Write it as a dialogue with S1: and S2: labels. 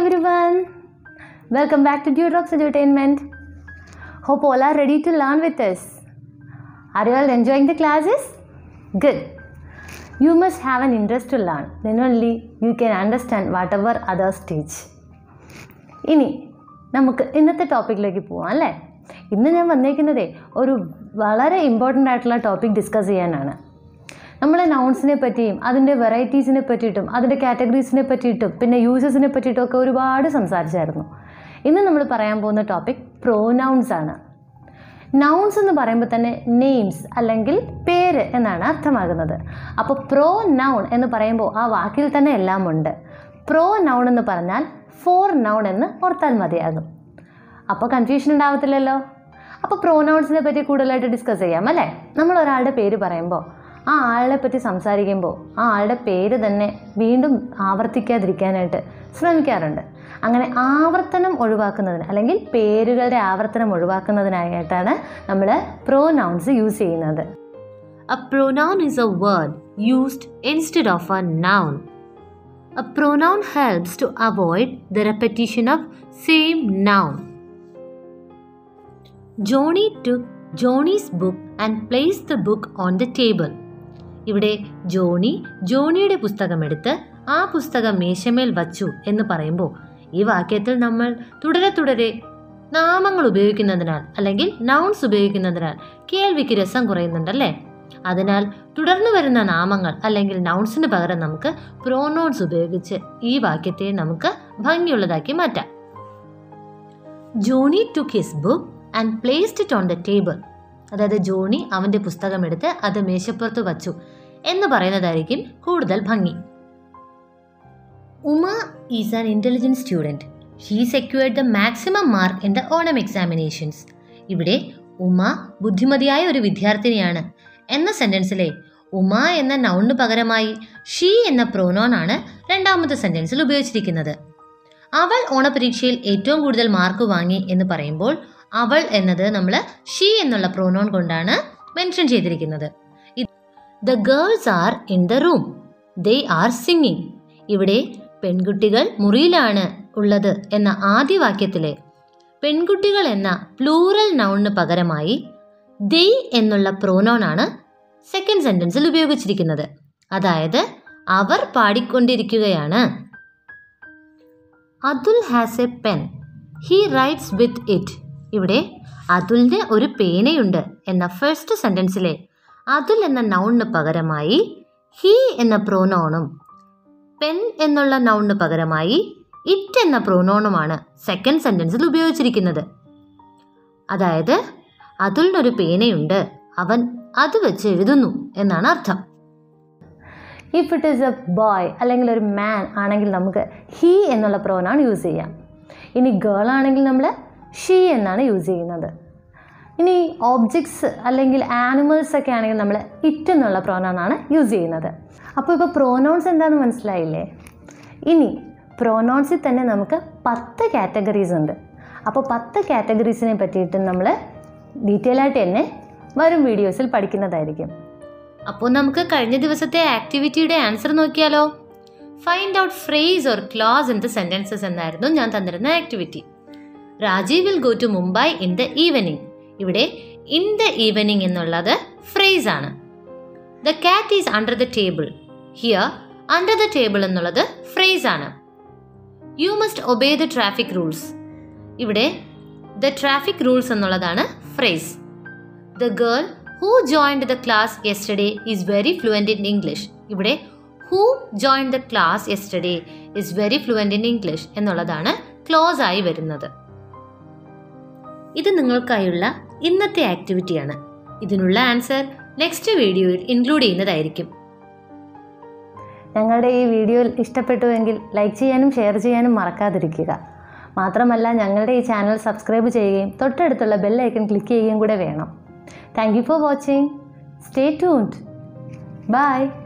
S1: everyone. Welcome back to Dewdrops Entertainment. Hope all are ready to learn with us. Are you all enjoying the classes? Good. You must have an interest to learn. Then only you can understand whatever others teach. ഇനി നമുക്ക് ഇന്നത്തെ ടോപ്പിക്കിലേക്ക് പോവാം അല്ലേ ഇന്ന് ഞാൻ വന്നേക്കുന്നതേ ഒരു വളരെ important ആയിട്ടുള്ള ടോപ്പിക് ഡിസ്കസ് ചെയ്യാനാണ് നമ്മൾ നൗൺസിനെ പറ്റിയും അതിൻ്റെ വെറൈറ്റീസിനെ പറ്റിയിട്ടും അതിൻ്റെ കാറ്റഗറീസിനെ പറ്റിയിട്ടും പിന്നെ യൂസസിനെ പറ്റിയിട്ടും ഒക്കെ ഒരുപാട് സംസാരിച്ചായിരുന്നു ഇന്ന് നമ്മൾ പറയാൻ പോകുന്ന ടോപ്പിക് പ്രോനൗൺസ് ആണ് നൗൺസ് എന്ന് പറയുമ്പോൾ തന്നെ നെയിംസ് അല്ലെങ്കിൽ പേര് എന്നാണ് അർത്ഥമാകുന്നത് അപ്പോൾ പ്രോ നൗൺ എന്ന് പറയുമ്പോൾ ആ വാക്കിൽ തന്നെ എല്ലാം ഉണ്ട് പ്രോ നൗൺ എന്ന് പറഞ്ഞാൽ ഫോർ നൗൺ എന്ന് ഓർത്താൽ മതിയാകും അപ്പോൾ കൺഫ്യൂഷൻ ഉണ്ടാവത്തില്ലല്ലോ അപ്പോൾ പ്രോനൗൺസിനെ പറ്റി കൂടുതലായിട്ട് ഡിസ്കസ് ചെയ്യാം അല്ലേ നമ്മൾ ഒരാളുടെ പേര് പറയുമ്പോൾ ആ ആളെ പറ്റി സംസാരിക്കുമ്പോൾ ആ ആളുടെ പേര് തന്നെ വീണ്ടും ആവർത്തിക്കാതിരിക്കാനായിട്ട് ശ്രമിക്കാറുണ്ട് അങ്ങനെ ആവർത്തനം ഒഴിവാക്കുന്നതിന് അല്ലെങ്കിൽ പേരുകളുടെ ആവർത്തനം ഒഴിവാക്കുന്നതിനായിട്ടാണ് നമ്മൾ പ്രോനൗൺസ് യൂസ് ചെയ്യുന്നത്
S2: A pronoun is a word used instead of a noun. A pronoun helps to avoid the repetition of same noun. Johnny took Johnny's book and placed the book on the table. ഇവിടെ Johnny ജോണിയുടെ പുസ്തകം എടുത്ത് ആ പുസ്തകം മേശമേൽ വച്ചു എന്ന് പറയുമ്പോൾ ഈ വാക്യത്തിൽ നമ്മൾ തുടരെ തുടരെ നാമങ്ങൾ ഉപയോഗിക്കുന്നതിനാൽ അല്ലെങ്കിൽ നൗൺസ് ഉപയോഗിക്കുന്നതിനാൽ കേൾവിക്ക് രസം കുറയുന്നുണ്ടല്ലേ അതിനാൽ തുടർന്ന് വരുന്ന നാമങ്ങൾ അല്ലെങ്കിൽ നൗൺസിന് പകരം നമുക്ക് പ്രോനൗൺസ് ഉപയോഗിച്ച് ഈ വാക്യത്തെ നമുക്ക് ഭംഗിയുള്ളതാക്കി മാറ്റാം Johnny took his book and placed it on the table അതായത് ജോണി അവൻ്റെ പുസ്തകം എടുത്ത് അത് മേശപ്പുറത്ത് വച്ചു എന്ന് പറയുന്നതായിരിക്കും കൂടുതൽ ഭംഗി Uma is an intelligent student she secured the maximum mark in the Onam examinations ഇവിടെ ഉമ ബുദ്ധിമതിയായ ഒരു വിദ്യാർത്ഥിനിയാണ് എന്ന സെൻറ്റൻസിലെ ഉമ എന്ന നൗണിന് പകരമായി ഷീ എന്ന പ്രോനോൺ ആണ് രണ്ടാമത്തെ സെൻറ്റൻസിൽ ഉപയോഗിച്ചിരിക്കുന്നത് അവൾ ഓണപരീക്ഷയിൽ ഏറ്റവും കൂടുതൽ മാർക്ക് വാങ്ങി എന്ന് പറയുമ്പോൾ അവൾ എന്നത് നമ്മൾ ഷീ എന്നുള്ള പ്രോനോൺ കൊണ്ടാണ് മെൻഷൻ ചെയ്തിരിക്കുന്നത് the girls are in the room they are singing ഇവിടെ പെൺകുട്ടികൾ മുറിയിലാണ് ഉള്ളത് എന്ന ആദ്യ വാക്യത്തിലെ പെൺകുട്ടികൾ എന്ന പ്ലൂറൽ നൗണിന് പകരമായി ദേ എന്നുള്ള പ്രോനോൺ ആണ് സെക്കൻഡ് സെൻറ്റൻസിൽ ഉപയോഗിച്ചിരിക്കുന്നത് അതായത് അവർ പാടിക്കൊണ്ടിരിക്കുകയാണ് Atul has a pen he writes with it ഇവിടെ അതുലിന് ഒരു പേനയുണ്ട് എന്ന ഫസ്റ്റ് സെൻറ്റൻസിലെ അതുൽ എന്ന നൗണിന് പകരമായി ഹീ എന്ന പ്രോനോണും പെൻ എന്നുള്ള നൗണിന് പകരമായി ഇറ്റ് എന്ന പ്രോനോണുമാണ് സെക്കൻഡ് സെൻറ്റൻസിൽ ഉപയോഗിച്ചിരിക്കുന്നത് അതായത് അതുലിനൊരു പേനയുണ്ട് അവൻ അത് വെച്ച് എഴുതുന്നു എന്നാണ് അർത്ഥം
S1: if it is a boy അല്ലെങ്കിൽ ഒരു മാൻ ആണെങ്കിൽ നമുക്ക് ഹീ എന്നുള്ള പ്രോനാണ് യൂസ് ചെയ്യാം ഇനി ഗേൾ ആണെങ്കിൽ നമ്മൾ ഷീ എന്നാണ് യൂസ് ചെയ്യുന്നത് ഇനി ഓബ്ജക്ട്സ് അല്ലെങ്കിൽ ആനിമൽസ് ഒക്കെ ആണെങ്കിൽ നമ്മൾ ഇറ്റ് എന്നുള്ള പ്രോനൗണാണ് യൂസ് ചെയ്യുന്നത് അപ്പോൾ ഇപ്പോൾ പ്രോനൗൺസ് എന്താണെന്ന് മനസ്സിലായില്ലേ ഇനി പ്രോനൗൺസിൽ തന്നെ നമുക്ക് പത്ത് കാറ്റഗറീസ് ഉണ്ട് അപ്പോൾ പത്ത് കാറ്റഗറീസിനെ പറ്റിയിട്ട് നമ്മൾ ഡീറ്റെയിൽ ആയിട്ട് തന്നെ വരും വീഡിയോസിൽ പഠിക്കുന്നതായിരിക്കും
S2: അപ്പോൾ നമുക്ക് കഴിഞ്ഞ ദിവസത്തെ ആക്ടിവിറ്റിയുടെ ആൻസർ നോക്കിയാലോ find out phrase or clause in the sentences എന്നായിരുന്നു ഞാൻ തന്നിരുന്ന activity Rajeev will go to Mumbai in the evening ഇവിടെ ഇൻ ദ ഈവനിങ് എന്നുള്ളത് ഫ്രേസ് ആണ് the cat is under the table here under the table എന്നുള്ളത് ഫ്രേസ് ആണ് you must obey the traffic rules ഇവിടെ the traffic rules എന്നുള്ളതാണ് phrase the girl who joined the class yesterday is very fluent in English ഇവിടെ who join the class yesterday is very fluent in English എന്നുള്ളതാണ് clause ആയി വരുന്നത് ഇത് നിങ്ങൾക്കായുള്ള ഇന്നത്തെ ആക്ടിവിറ്റിയാണ് ഇതിനുള്ള answer next വീഡിയോയിൽ ഇൻക്ലൂഡ് ചെയ്യുന്നതായിരിക്കും
S1: ഞങ്ങളുടെ ഈ വീഡിയോ ഇഷ്ടപ്പെട്ടുവെങ്കിൽ ലൈക്ക് ചെയ്യാനും ഷെയർ ചെയ്യാനും മറക്കാതിരിക്കുക മാത്രമല്ല ഞങ്ങളുടെ ഈ ചാനൽ സബ്സ്ക്രൈബ് ചെയ്യുകയും തൊട്ടടുത്തുള്ള ബെൽ ഐക്കൺ ക്ലിക്ക് ചെയ്യുകയും കൂടെ വേണം thank you for watching stay tuned by